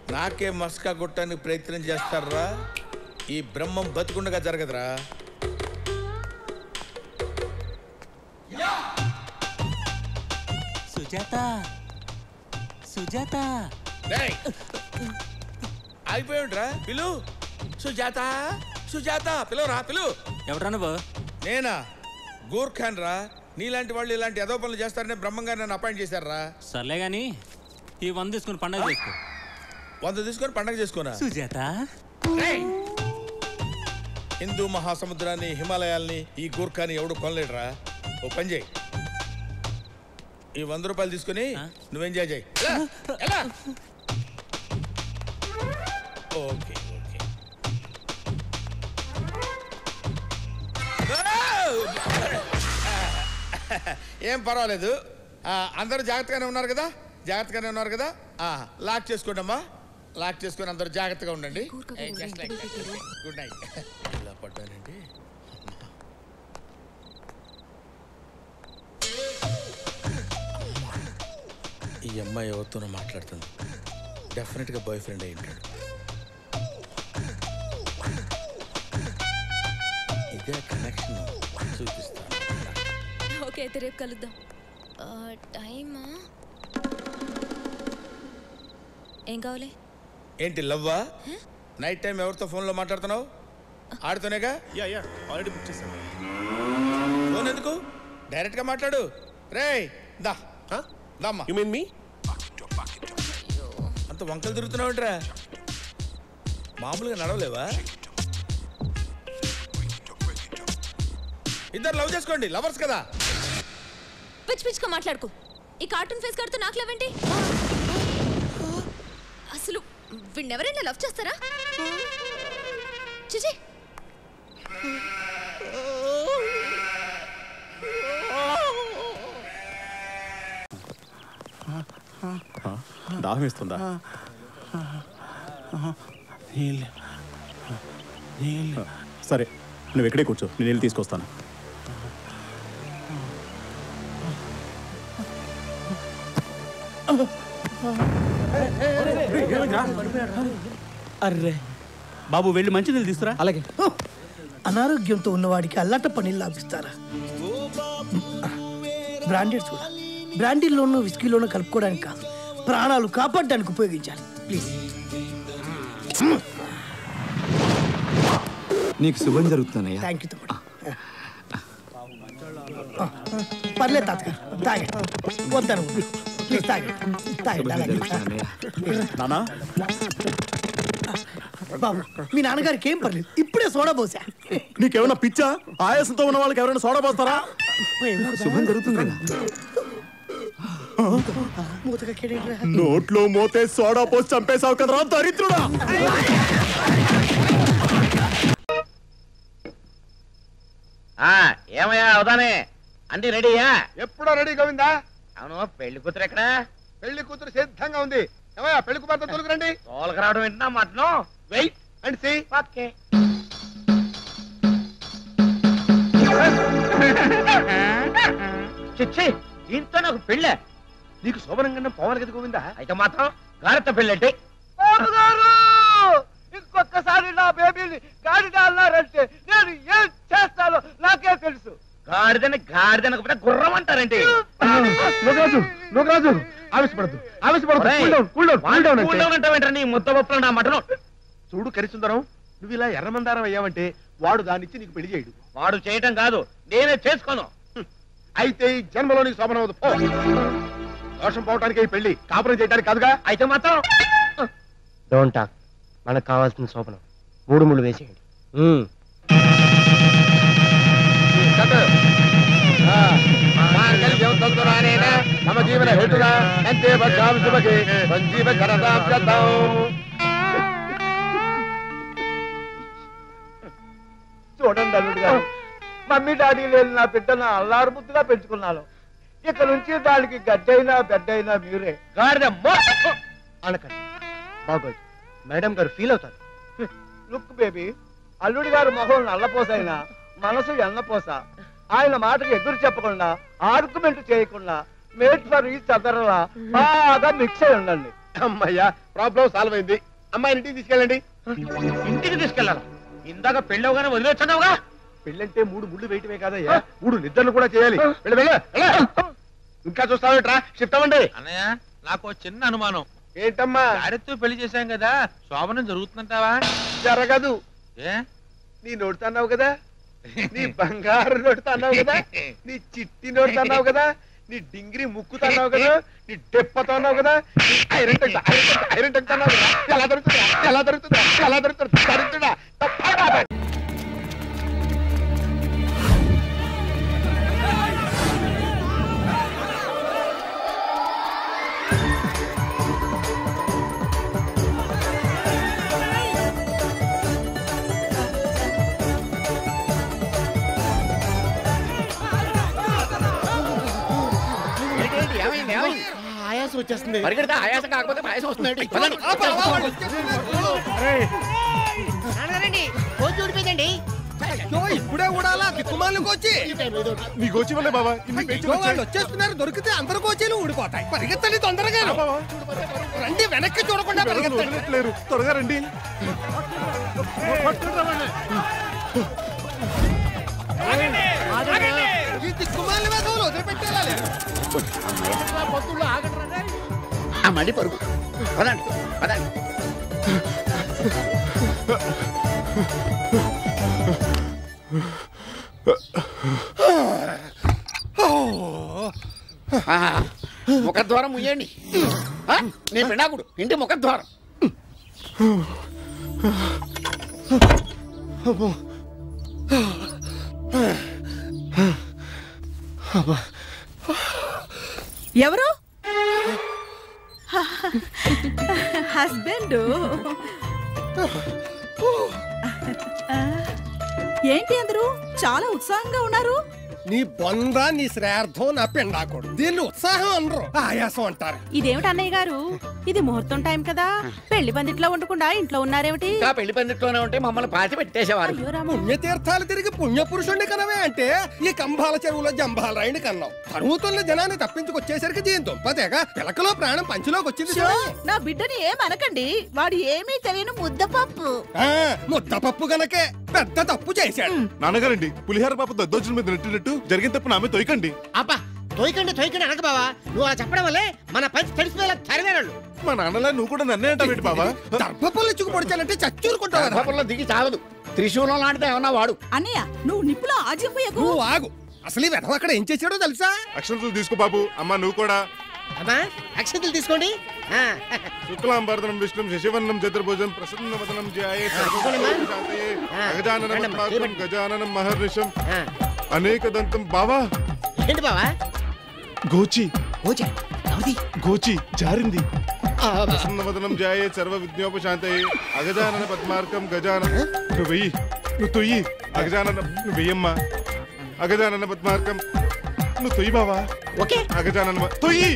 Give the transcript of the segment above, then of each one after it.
నాకే మస్కా కొట్టడానికి ప్రయత్నం చేస్తారా ఈ బ్రహ్మం బతికుండగా జరగదురా సుజాత సుజాత డేయ్! ఆగిపోయాడురా పిలు సుజాత సుజాత పిలువరా పిలు ఎవరా నువ్వు నేనా గూర్ఖాన్ రా నీలాంటి వాళ్ళు ఇలాంటి ఎదో పనులు చేస్తారని బ్రహ్మంగా నన్ను అపాయింట్ చేశారా సర్లే గాని ఈ వంద తీసుకుని పండగ చేసుకో వంద తీసుకొని పండగ చేసుకోనా సుజాత రేయ్! హిందూ మహాసముద్రాన్ని హిమాలయాల్ని ఈ గూర్ఖాని ఎవడు కొనలేడురా ఓ పని చేయి ఈ వంద రూపాయలు తీసుకుని ఆ? నువ్వు ఎంజాయ్ చేయి ఎలా? ఎలా? ఓకే ఓకే ఏం పర్వాలేదు ఆ, అందరూ జాగ్రత్తగానే ఉన్నారు కదా జాగ్రత్తగానే ఉన్నారు కదా ఆ, లాక్ చేసుకోండి అమ్మా లాక్ చేసుకొని అందరూ జాగ్రత్తగా ఉండండి ఏ, just like that. Good night ఇలా పడ్డానండి ఈ అమ్మాయి ఎవరితోనో మాట్లాడుతుంది డెఫినెట్గా బాయ్ ఫ్రెండ్ అయి ఉంటాడు ఇదే కనెక్షన్ చూపిస్తాను ఓకే అయితే రేపు కలుద్దాం ఆ, టైమా ఏం కావాలి ఏంటి లవ్వా నైట్ టైం ఎవరితో ఫోన్లో మాట్లాడుతున్నావు ఆడుతూనేగా యా యా ఆల్రెడీ బుక్ చేశాను ఫోన్ ఎందుకు డైరెక్ట్గా మాట్లాడు రేయ్ దా దమ్మా యు మీన్ మీ అంత వంకలు తిరుగుతున్నావుంట్రా మామూలుగా నడవలేవా ఇద్దరు లవ్ చేసుకోండి లవర్స్ కదా పిచ్చి పిచ్చిగా మాట్లాడుకో ఈ కార్టూన్ ఫేస్ కడుతూ నాకు లవ్ ఏంటి అసలు వీడిని ఎవరైనా లవ్ చేస్తారా చిచి దాహం ఇస్తుందా సరే నువ్వు ఇక్కడే కూర్చో నేను వెళ్ళి తీసుకొస్తాను అర్రే బాబు వెళ్ళి మంచి నీళ్ళు తీసుకురా అలాగే అనారోగ్యంతో ఉన్నవాడికి అల్లట పనిలు లాభిస్తారా బ్రాండెడ్ కూడా బ్రాండీల్లోనూ విస్కీలోనూ కలుపుకోవడానికి కాదు ప్రాణాలు కాపాడడానికి ఉపయోగించాలి ప్లీజ్ నీకు శుభం జరుగుతుందయ్యా థ్యాంక్ యూ తమ్ముడు ఆ, పర్లేదు తాతగారు తాగండి వద్దాను ప్లీజ్ తాగండి తాగండి అలాగే నానా బాబు మీ నాన్నగారికి ఏం పర్లేదు ఇప్పుడే సోడా పోసా నీకేమైనా పిచ్చా ఆయాసంతో ఉన్న వాళ్ళకి ఎవరైనా సోడా పోస్తారా శుభం జరుగుతుంది కదా మూతగా కేడేంట్రా నోట్లో మోతే సోడా పోసి చంపేశావు కదరా దరిద్రుడా ఆ ఏమయ్యా అవుదానే అన్ని రెడీయా ఎప్పుడో రెడీ గోవిందా అవును పెళ్లి కూతురు ఎక్కడ పెళ్లి కూతురు సిద్ధంగా ఉంది ఏమయ్యా పెళ్లి కుమార్తె తొలగరండి తోలక రావడం వింటున్నా మటను వెయిట్ అండ్ సీ ఓకే చిచ్చి దీంతో నాకు పెళ్ళే నీకు శోభనంగా పోవాలి కదా గోవిందా అయితే మాత్రం గారెత్త పెళ్ళంటే ఇంకొకసారి నా బేబీని గాడిద అన్నారంటే నేను ఏం చేస్తానో నాకే తెలుసు గాడిదని గాడిదనకపోతే గుర్రం అంటారండి నువ్వు నువ్వు ఆవేశపడద్దు ఆవేశపడద్దు cool down cool down cool down అంటే అంటావేంటండి నీ ముద్ద పప్పులు నా మటను చూడు కరిసుందరం నువ్వు ఇలా ఎర్రమందారం అయ్యావంటే వాడు దాన్నిచ్చి నీకు పెళ్లి చేయడు వాడు చేయటం కాదు నేనే చేసుకోను అయితే ఈ జన్మలో నీకు శోభనం అవదు పో దోషం పోవటానికి ఈ పెళ్లి కాపురం చేయడానికి కాదుగా అయితే మాత్రం డోంట్ టాక్ మనకు కావాల్సిన శోభనం మూడు ముళ్ళు వేసేయండి మమ జీవన హేతుగా అంతే బద్ధాం శుభకి సంజీవ కరదాం శతం చూడండి అల్లుడు గారు మమ్మీ డాడీ లేని నా బిడ్డను అల్లారు ముద్దుగా పెంచుకున్నాను ఇక నుంచి దానికి గడ్డైనా బెడ్డైనా మీరే గాడిద మో- అనకండి బాగోదు మేడం గారు ఫీల్ అవుతారు లుక్ బేబీ అల్లుడి గారు మొహం నల్లపోసైనా మనసు ఎన్నపోస ఆయన మాటకు ఎదురు చెప్పకుండా ఆర్గ్యుమెంట్ చేయకుండా మేట్ ఫర్ ఈ చదరలా బాగా మిక్స్ అయి ఉండండి అమ్మయ్యా ప్రాబ్లం సాల్వ్ అయింది అమ్మాయిని ఇంటికి తీసుకెళ్ళండి ఇంటికి తీసుకెళ్ళాలి ఇందాక పెళ్ళవగానే వదిలేస్తున్నావుగా పెళ్ళంటే మూడు ముళ్ళు వేయటమే కాదయ్యా మూడు నిద్రలు కూడా చేయాలి వెళ్ళు, వెళ్ళు, వెళ్ళు. ఇంకా చూస్తావేట్రా షిఫ్ట్ అవ్వండి అన్నయ్య నాకు ఓ చిన్న అనుమానం ఏంటమ్మా గారెత్తో పెళ్లి చేశాం కదా శోభనం జరుగుతుందంటావా జరగదు ఏ నీ నోటితో అన్నావు కదా నీ బంగారు నోటితో అన్నావు కదా నీ చిట్టి నోటితో అన్నావు కదా నీ డింగిరి ముక్కుతో అన్నావు కదా నీ డెప్పతో అన్నావు కదా నీ iron tech iron tech iron tech అన్నావు కదా ఎలా దొరుకుతుందా ఎలా దొరుకుతుందా ఎలా దొరుకుతుందా దొరుకుతుందా తప్పకుండా ఆయాసం వచ్చేస్తుంది పరిగెడితే ఆయాసం కాకపోతే ఆయాసం వస్తుంది ఇప్పుడే ఊడాలా దిక్కుమాలను కోచి నీ గోచి వల్లే బాబా వాళ్ళు వచ్చేస్తున్నారు దొరికితే అందరు కోచీలు ఊడిపోతాయి పరిగెత్తండి తొందరగా రండి వెనక్కి చూడకుండా పరిగెత్తండి లేరు త్వరగా రండి ఈ దిక్కుమాలిన వేధవులు వదిలిపెట్టేయాలి మళ్ళీ పరుగు పదండి పదండి ముఖద్వారం ముయ్యండి ఆ, నీ పిడాకుడు ఇంటి ముఖద్వారం ఎవరు హస్బెండ్ ఏంటి అందరూ చాలా ఉత్సాహంగా ఉన్నారు నీ బొంద నీ శ్రార్థం నా పిండాకుడు దీన్ని ఉత్సాహం అనరు ఆయాసం అంటారు ఇదేమిటి అన్నయ్య గారు ఇది ముహూర్తం టైం కదా పెళ్లి పందిట్లో ఉండకుండా ఇంట్లో ఉన్నారేమిటి ఇంకా పెళ్లి పందిట్లోనే ఉంటే మమ్మల్ని పాతి పెట్టేసేవారు అయ్యో రామ పుణ్యతీర్థాలు తిరిగి పుణ్య పురుషుణ్ణి కనవే అంటే ఈ కంభాల చెరువులో జంభాలరాయిని కన్నావు తరుగుతున్న జనాన్ని తప్పించుకొచ్చేసరికి దీని దుంపదేగా పిలకలో ప్రాణం పంచిలోకి వచ్చింది షో, నా బిడ్డని ఏమనకండి వాడు ఏమీ తెలియని ముద్దపప్పు ఆ, ముద్దపప్పు గనకే పెద్ద తప్పు చేశాడు నాన్నగారండి పులిహార పాప దద్దోజుల మీద నెట్టినట్టు జరిగిన తప్పు నా మీద తొయ్యకండి అబ్బా తోయకండి తోయకండి అనక బావా నువ్వు అలా చెప్పడం వల్లే మన పని తడిసిపోయేలా తరివేరాళ్ళు మా నాన్నలా నువ్వు కూడా నన్నే అంటావేంటి బాబా దర్భపల్లి ఇచ్చుకు పొడిచానంటే చచ్చూరుకుంటావు గర్భంలో దిగి చావదు త్రిశూలం లాంటిది ఏమన్నా వాడు అన్నయ్య నువ్వు నిప్పులో ఆజిపోయకు నువ్వు ఆగు అసలు ఈ వెధవ అక్కడ ఏం చేశాడో తెలుసా అక్షంతలు తీసుకో బాబు అమ్మా నువ్వు కూడా అమ్మా అక్షంతలు తీసుకోండి ఆ, శుక్లాంబరదనం విష్ణుం శశివర్ణం చతుర్భుజం ప్రసన్నవదనం ధ్యాయే సర్వభూతశాంతయే, అగజాననం రండమ్మా, పద్మార్కం, చేపండి. గజాననం మహర్నిశం ఆ. అనేక దంతం బావా ఏంటి బావా గోచి ఓచా ఎవరిది? గోచి జారింది ఆ, బా. ప్రసన్నవదనం ధ్యాయే సర్వ విజ్ఞోపశాంతయే అగజానన పద్మార్కం గజానన నువ్వు వెయ్యి నువ్వు తొయ్యి అగజానన నువ్వు వెయ్యమ్మా అగజానన పద్మార్కం నువ్వు తొయ్యి బావా ఓకే అగజానన తొయ్యి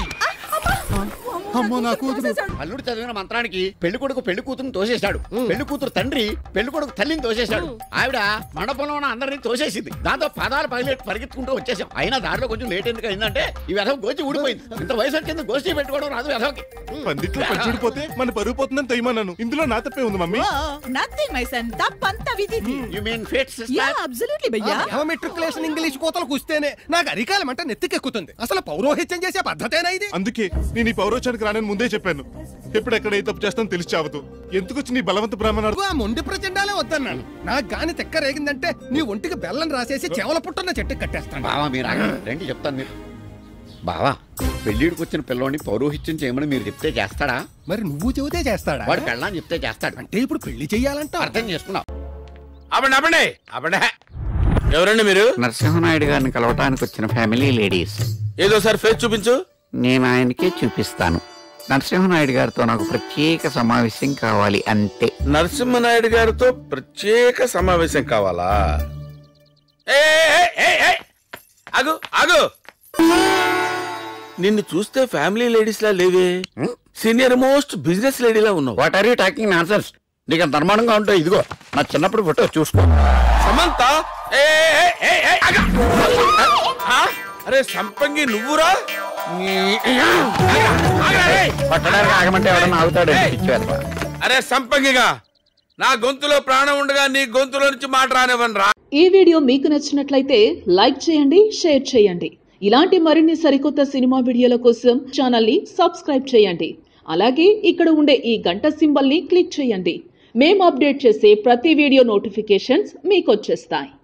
అమ్మో నా కూతురు అల్లుడు చదివిన మంత్రానికి పెళ్లి కొడుకు పెళ్లి కూతురు తోసేశాడు పెళ్లి కూతురు తండ్రి పెళ్లి కొడుకు తల్లిని తోసేశాడు ఆవిడ మండపంలో ఉన్న అందరినీ తోసేసింది దాంతో పదాలు పగిలి పరిగెత్తుకుంటూ వచ్చేసాం అయినా దారిలో కొంచెం లేట్ ఎందుకు అయిందంటే ఈ వెధవ గోచి ఊడిపోయింది ఇంత వయసు వచ్చింది గోష్ఠి పెట్టుకోవడం రాదు వెధవకి పందిట్లో పచ్చిడిపోతే మన పరుగు పోతుందని తొయ్యమన్నాను ఇందులో నా తప్పే ఉంది మమ్మీ నథింగ్ మై సన్ తప్పంతా విధిది you mean fates yeah absolutely భయ్యా మెట్రికులేషన్ ఇంగ్లీష్ కోతలు కూస్తేనే నాకు అరికాలం అంటే నెత్తికెక్కుతుంది అసలు పౌరోహిత్యం చేసే పద్ధతేనా ఇది అందుకే నేను ఈ పౌరోచానికి రానని ముందే చెప్పాను ఎప్పుడు ఎక్కడ ఏ తప్పు చేస్తానో తెలిసి చావదు ఎందుకు వచ్చి నీ బలవంత బ్రాహ్మణాడు ఆ మొండి ప్రచండాలే వద్దన్నాను నాకు గాని తెక్క రేగిందంటే నీ ఒంటికి బెల్లం రాసేసి చెవల పుట్టున్న చెట్టుకి కట్టేస్తాను బావా మీరు ఆగండి. రండి చెప్తాను మీరు బావా పెళ్లిడికి వచ్చిన పిల్లోని పౌరోహిత్యం చేయమని మీరు చెప్తే చేస్తాడా మరి నువ్వు చెబితే చేస్తాడా వాడు పెళ్ళని చెప్తే చేస్తాడు అంటే ఇప్పుడు పెళ్లి చెయ్యాలంట అర్థం చేసుకున్నావు అవ్వండి అవ్వండి అవ్వండి ఎవరండి మీరు నరసింహనాయుడు గారిని కలవటానికి వచ్చిన ఫ్యామిలీ లేడీస్ ఏదో సార్ ఫేస్ చూపించు నేను ఆయనకే చూపిస్తాను నరసింహనాయుడు గారితో నాకు ప్రత్యేక సమావేశం కావాలి అంతే నరసింహనాయుడు గారితో ప్రత్యేక సమావేశం కావాలా ఏ, ఏ, ఏ, ఏ, ఏ, ఆగు ఆగు నిన్ను చూస్తే ఫ్యామిలీ లేడీస్ లా లేవే సీనియర్ మోస్ట్ బిజినెస్ లేడీలా ఉన్నావు what are you talking nonsense నీకు అంత ధర్మానంగా ఉంటావు ఇదిగో నా చిన్నప్పుడు ఫోటో చూసుకో సమంత ఏ, ఏ, ఏ, ఏ, ఆగు. ఆ? అరే సంపంగి నువ్వురా పట్టడానికి ఆగమంటే ఎవడన్నా ఆగుతాడు పిచ్చివేధవా. అరే సంపంగిగా నా గొంతులో ప్రాణం ఉండగా నీ గొంతులో నుంచి మాట రానివ్వను రా ఈ వీడియో మీకు నచ్చినట్లయితే లైక్ చేయండి షేర్ చేయండి ఇలాంటి మరిన్ని సరికొత్త సినిమా వీడియోల కోసం ఛానల్ని సబ్స్క్రైబ్ చేయండి అలాగే ఇక్కడ ఉండే ఈ గంట సింబల్ని క్లిక్ చేయండి మేము అప్డేట్ చేసే ప్రతి వీడియో నోటిఫికేషన్స్ మీకు వచ్చేస్తాయి